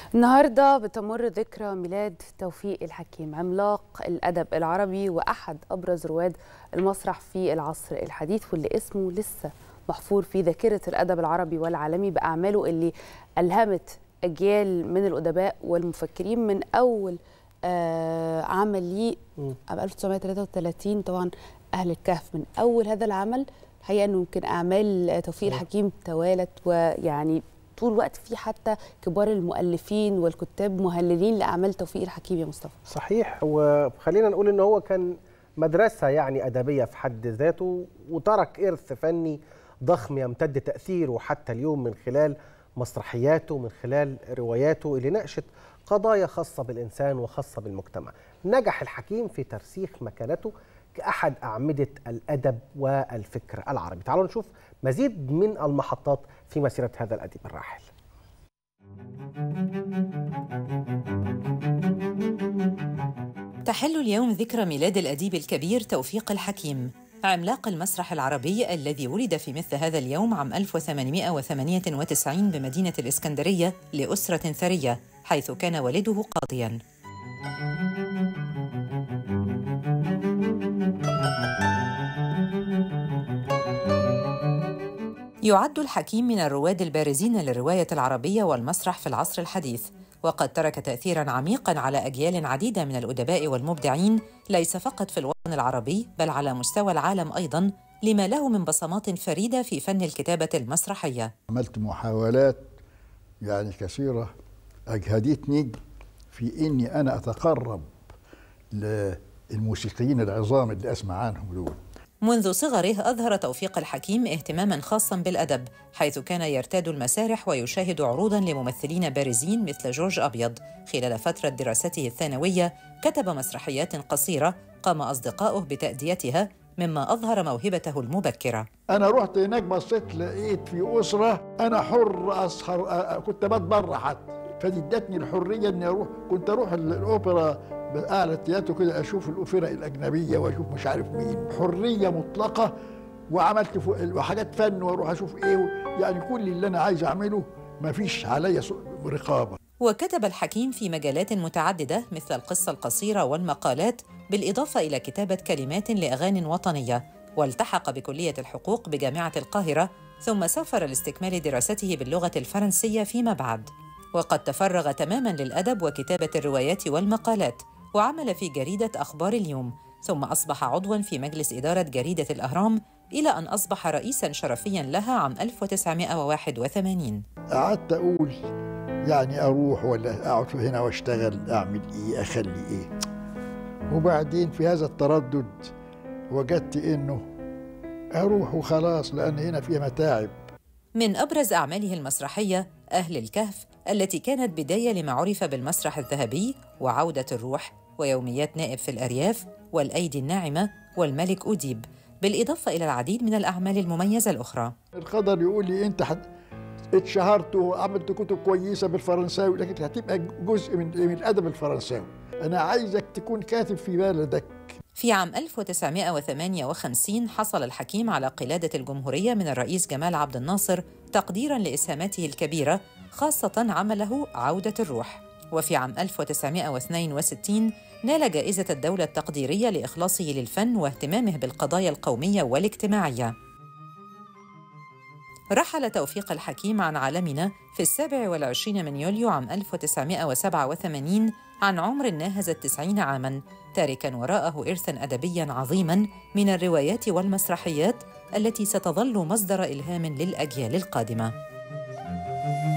النهارده بتمر ذكرى ميلاد توفيق الحكيم عملاق الادب العربي واحد ابرز رواد المسرح في العصر الحديث واللي اسمه لسه محفور في ذاكره الادب العربي والعالمي باعماله اللي الهمت اجيال من الادباء والمفكرين من اول آه عمل ليه عام 1933 طبعا اهل الكهف من اول هذا العمل الحقيقه انه يمكن اعمال توفيق الحكيم توالت ويعني طول الوقت في حتى كبار المؤلفين والكتاب مهللين لاعمال توفيق الحكيم يا مصطفى صحيح وخلينا نقول ان هو كان مدرسه يعني ادبيه في حد ذاته وترك ارث فني ضخم يمتد تاثيره حتى اليوم من خلال مسرحياته من خلال رواياته اللي ناقشت قضايا خاصه بالانسان وخاصه بالمجتمع نجح الحكيم في ترسيخ مكانته كأحد أعمدة الأدب والفكر العربي تعالوا نشوف مزيد من المحطات في مسيرة هذا الأديب الراحل تحل اليوم ذكرى ميلاد الأديب الكبير توفيق الحكيم عملاق المسرح العربي الذي ولد في مثل هذا اليوم عام 1898 بمدينة الإسكندرية لأسرة ثرية حيث كان والده قاضياً يعد الحكيم من الرواد البارزين للرواية العربية والمسرح في العصر الحديث وقد ترك تأثيراً عميقاً على أجيال عديدة من الأدباء والمبدعين ليس فقط في الوطن العربي بل على مستوى العالم أيضاً لما له من بصمات فريدة في فن الكتابة المسرحية عملت محاولات يعني كثيرة أجهدتني في إني أنا أتقرب للموسيقيين العظام اللي أسمع عنهم دول منذ صغره أظهر توفيق الحكيم اهتماما خاصا بالأدب حيث كان يرتاد المسارح ويشاهد عروضا لممثلين بارزين مثل جورج أبيض خلال فترة دراسته الثانوية كتب مسرحيات قصيرة قام أصدقاؤه بتأديتها مما أظهر موهبته المبكرة أنا رحت هناك بصيت لقيت في أسرة أنا حر أسهر كنت بتبرع حتى فدي ادتني الحرية إني أروح كنت أروح الأوبرا بأعلى التياترو كده أشوف الأوبرا الأجنبية وأشوف مش عارف مين حرية مطلقة وعملت وحاجات فن وأروح أشوف إيه يعني كل اللي أنا عايز أعمله مفيش عليا رقابة وكتب الحكيم في مجالات متعددة مثل القصة القصيرة والمقالات بالإضافة إلى كتابة كلمات لأغاني وطنية والتحق بكلية الحقوق بجامعة القاهرة ثم سافر لاستكمال دراسته باللغة الفرنسية فيما بعد وقد تفرغ تماما للأدب وكتابة الروايات والمقالات وعمل في جريدة أخبار اليوم ثم أصبح عضواً في مجلس إدارة جريدة الأهرام إلى أن أصبح رئيساً شرفياً لها عام 1981 قعدت أقول يعني أروح ولا أقعد هنا وأشتغل أعمل إيه أخلي إيه وبعدين في هذا التردد وجدت إنه أروح وخلاص لأن هنا فيها متاعب من أبرز أعماله المسرحية أهل الكهف التي كانت بداية لما عرف بالمسرح الذهبي وعودة الروح ويوميات نائب في الأرياف والأيدي الناعمة والملك أديب بالإضافة إلى العديد من الأعمال المميزة الأخرى القدر يقول لي أنت حد اتشهرت وعملت كتب كويسة بالفرنساوي لكن هتبقى جزء من من الأدب الفرنساوي أنا عايزك تكون كاتب في بلدك في عام 1958 حصل الحكيم على قلادة الجمهورية من الرئيس جمال عبد الناصر تقديراً لإسهاماته الكبيرة خاصة عمله عودة الروح وفي عام 1962 نال جائزة الدولة التقديرية لإخلاصه للفن واهتمامه بالقضايا القومية والاجتماعية رحل توفيق الحكيم عن عالمنا في السابع والعشرين من يوليو عام 1987 عن عمر ناهز التسعين عاماً تاركاً وراءه إرثاً أدبياً عظيماً من الروايات والمسرحيات التي ستظل مصدر إلهام للأجيال القادمة